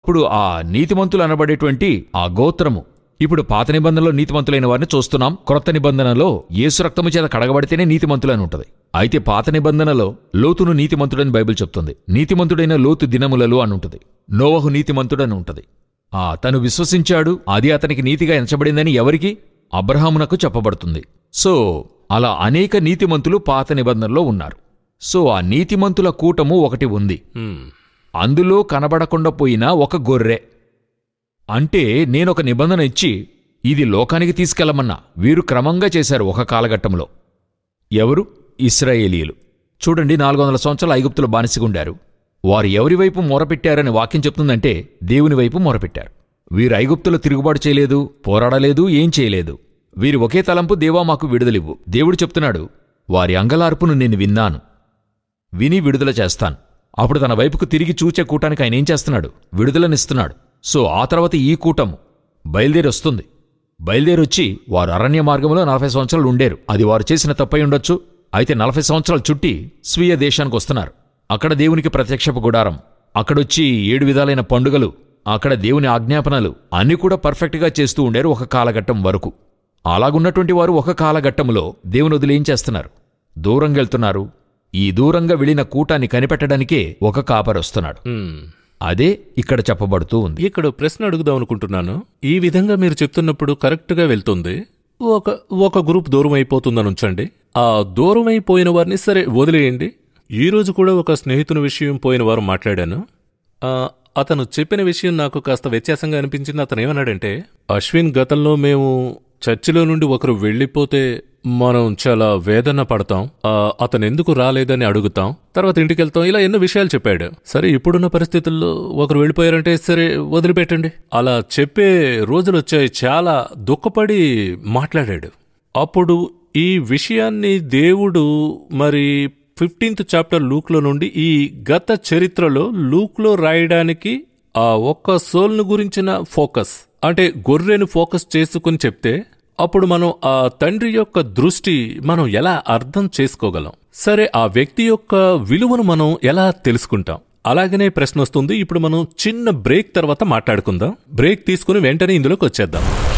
ఇప్పుడు ఆ నీతిమంతులు అనబడేటువంటి ఆ గోత్రము ఇప్పుడు పాత నిబంధనలో నీతిమంతులైన వారిని చూస్తున్నాం క్రొత్త నిబంధనలో యేసు రక్తము చేత కడగబడితేనే నీతిమంతులు అని ఉంటుంది అయితే పాత నిబంధనలో లోతును నీతిమంతుడని బైబిల్ చెప్తుంది నీతిమంతుడైన లోతు దినములలో అని ఉంటుంది నోవహు నీతిమంతుడని ఉంటుంది ఆ తను విశ్వసించాడు అది అతనికి నీతిగా ఎంచబడిందని ఎవరికి అబ్రహామునకు చెప్పబడుతుంది సో అలా అనేక నీతిమంతులు పాత నిబంధనలో ఉన్నారు సో ఆ నీతిమంతుల కూటము ఒకటి ఉంది హ్మ్. అందులో కనబడకుండా పోయిన ఒక గొర్రె అంటే నేనొక నిబంధన ఇచ్చి ఇది లోకానికి తీసుకెళ్లమన్నా వీరు క్రమంగా చేశారు ఒక కాలఘట్టంలో ఎవరు ఇస్రాయేలీయులు చూడండి నాలుగు వందల సంవత్సరాలు ఐగుప్తులు బానిసగుండారు వారు ఎవరి వైపు మొరపెట్టారని వాక్యం చెప్తుందంటే దేవుని వైపు మొరపెట్టారు వీరు ఐగుప్తులు తిరుగుబాటు చేయలేదు పోరాడలేదు ఏం చేయలేదు వీరి ఒకే తలంపు దేవా మాకు విడుదలివ్వు దేవుడు చెప్తున్నాడు వారి అంగలార్పును నేను విన్నాను విని విడుదల చేస్తాను అప్పుడు తన వైపుకు తిరిగి చూచే కూటానికి ఆయన ఏం చేస్తున్నాడు విడుదలనిస్తున్నాడు సో ఆ తర్వాత ఈ కూటము బయలుదేరి వస్తుంది బయలుదేరొచ్చి వారు అరణ్య మార్గంలో నలభై సంవత్సరాలు ఉండేరు అది వారు చేసిన తప్పై ఉండొచ్చు అయితే నలభై సంవత్సరాలు చుట్టి స్వీయ దేశానికి వస్తున్నారు అక్కడ దేవునికి ప్రత్యక్షపు గుడారం అక్కడొచ్చి ఏడు విధాలైన పండుగలు అక్కడ దేవుని ఆజ్ఞాపనలు అన్ని కూడా పర్ఫెక్ట్గా చేస్తూ ఉండేరు ఒక కాలఘట్టం వరకు అలాగున్నటువంటి వారు ఒక కాలఘట్టములో దేవుని వదిలి ఏం చేస్తున్నారు దూరంగా వెళ్తున్నారు ఈ దూరంగా వెళ్ళిన కూటాన్ని కనిపెట్టడానికే ఒక కాపరొస్తున్నాడు హ్మ్. అదే ఇక్కడ చెప్పబడుతూ ఉంది ఇక్కడ ప్రశ్న అడుగుదాం అనుకుంటున్నాను ఈ విధంగా మీరు చెప్తున్నప్పుడు కరెక్ట్గా వెళ్తుంది ఒక ఒక గ్రూప్ దూరం అయిపోతుందని ఉంచండి ఆ దూరం అయిపోయిన వారిని సరే వదిలేయండి ఈ రోజు కూడా ఒక స్నేహితుని విషయం పోయిన వారు మాట్లాడాను ఆ, అతను చెప్పిన విషయం నాకు కాస్త వ్యత్యాసంగా అనిపించింది అతను ఏమన్నాడంటే అశ్విన్ గతంలో మేము చర్చిలో నుండి ఒకరు వెళ్ళిపోతే మనం చాలా వేదన పడతాం ఆ, అతను ఎందుకు రాలేదని అడుగుతాం తర్వాత ఇంటికి వెళ్తాం ఇలా ఎన్నో విషయాలు చెప్పాడు సరే ఇప్పుడున్న పరిస్థితుల్లో ఒకరు వెళ్ళిపోయారంటే సరే వదిలిపెట్టండి అలా చెప్పే రోజులు వచ్చాయి చాలా దుఃఖపడి మాట్లాడాడు అప్పుడు ఈ విషయాన్ని దేవుడు మరి ఫిఫ్టీన్త్ చాప్టర్ లూక్లో నుండి ఈ గత చరిత్రలో లూక్లో రాయడానికి ఆ ఒక్క సోల్ను గురించిన ఫోకస్ అంటే గొర్రెను ఫోకస్ చేసుకుని చెప్తే అప్పుడు మనం ఆ తండ్రి యొక్క దృష్టి మనం ఎలా అర్థం చేసుకోగలం సరే ఆ వ్యక్తి యొక్క విలువను మనం ఎలా తెలుసుకుంటాం అలాగనే ప్రశ్న వస్తుంది ఇప్పుడు మనం చిన్న బ్రేక్ తర్వాత మాట్లాడుకుందాం బ్రేక్ తీసుకుని వెంటనే ఇందులోకి వచ్చేద్దాం